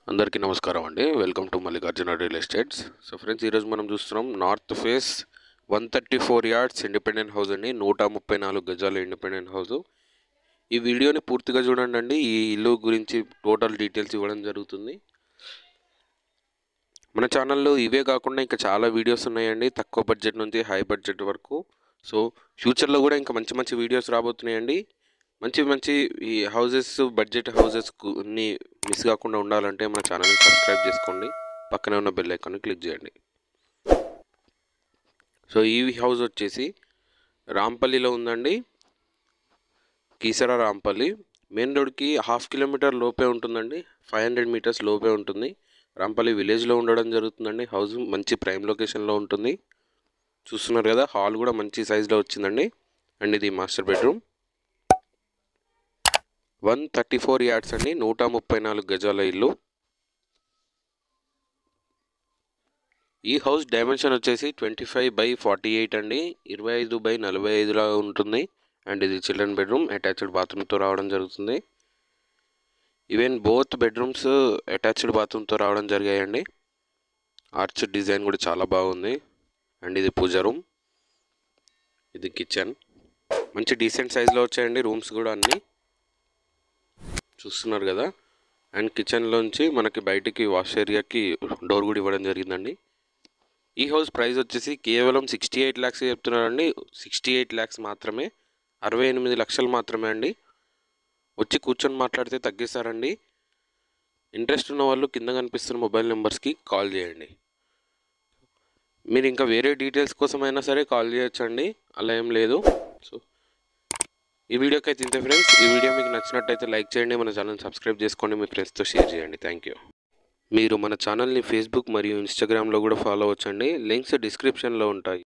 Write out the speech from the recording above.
అందరికీ నమస్కారం అండి welcome to Mallikarjuna real estates so friends ఈరోజు మనం చూస్తున్నాం north face one thirty four yards independent house అండి నూట ముప్పై నాలుగు గజాల ఇండిపెండెంట్ హౌస్ ఈ వీడియోని పూర్తిగా చూడండి అండి ఈ ఇల్లు గురించి టోటల్ డీటెయిల్స్ ఇవ్వడం జరుగుతుంది మన ఛానల్లో ఇవే కాకుండా ఇంకా చాలా వీడియోస్ ఉన్నాయండి తక్కువ బడ్జెట్ నుంచి హై బడ్జెట్ వరకు సో ఫ్యూచర్లో కూడా ఇంకా మంచి మంచి వీడియోస్ రాబోతున్నాయండి మంచి మంచి ఈ హౌసెస్ బడ్జెట్ హౌసెస్ ని మిస్ కాకుండా ఉండాలంటే మన ఛానల్ని సబ్స్క్రైబ్ చేసుకోండి పక్కనే ఉన్న బెల్ ఐకాన్ని క్లిక్ చేయండి సో ఈ హౌస్ వచ్చేసి రాంపల్లిలో ఉందండి కీసరా రాంపల్లి మెయిన్ రోడ్కి హాఫ్ కిలోమీటర్ లోపే ఉంటుందండి ఫైవ్ హండ్రెడ్ మీటర్స్ లోపే ఉంటుంది రాంపల్లి విలేజ్లో ఉండడం జరుగుతుందండి హౌస్ మంచి ప్రైమ్ లొకేషన్లో ఉంటుంది చూస్తున్నారు కదా హాల్ కూడా మంచి సైజులో వచ్చిందండి అండ్ ఇది master bedroom one thirty four yards అండి నూట ముప్పై నాలుగు గజాల ఇల్లు ఈ హౌస్ డైమెన్షన్ వచ్చేసి twenty five by forty eight అండి ఇరవై ఐదు బై నలభై ఐదులా ఉంటుంది అండ్ ఇది చిల్డ్రన్ బెడ్రూమ్ అటాచ్డ్ బాత్రూమ్తో రావడం జరుగుతుంది ఈవెన్ బోత్ బెడ్రూమ్స్ అటాచ్డ్ బాత్రూమ్తో రావడం జరిగాయండి ఆర్చ్ డిజైన్ కూడా చాలా బాగుంది అండ్ ఇది పూజ రూమ్ ఇది కిచెన్ మంచి డీసెంట్ సైజులో వచ్చాయండి రూమ్స్ కూడా అన్నీ చూస్తున్నారు కదా అండ్ కిచెన్లోంచి మనకి బయటికి వాష్ ఏరియాకి డోర్ కూడా ఇవ్వడం జరిగిందండి ఈ హౌస్ ప్రైస్ వచ్చేసి కేవలం సిక్స్టీ ఎయిట్ ల్యాక్స్ చెప్తున్నారండి సిక్స్టీ ఎయిట్ ల్యాక్స్ మాత్రమే అరవై ఎనిమిది లక్షలు మాత్రమే అండి వచ్చి కూర్చొని మాట్లాడితే తగ్గిస్తారండి ఇంట్రెస్ట్ ఉన్న వాళ్ళు కింద కనిపిస్తున్న మొబైల్ నెంబర్స్కి కాల్ చేయండి మీరు ఇంకా వేరే డీటెయిల్స్ కోసమైనా సరే కాల్ చేయొచ్చండి అలా ఏం లేదు సో ఈ వీడియోకి అయితే ఇంతే ఫ్రెండ్స్ ఈ వీడియో మీకు నచ్చినట్టయితే లైక్ చేయండి మన ఛానల్ సబ్స్క్రైబ్ చేసుకోండి మీ ఫ్రెండ్స్తో షేర్ చేయండి థ్యాంక్ యూ మీరు మన ఛానల్ని ఫేస్బుక్ మరియు ఇన్స్టాగ్రామ్లో కూడా ఫాలో అవ్వచ్చండి లింక్స్ డిస్క్రిప్షన్లో ఉంటాయి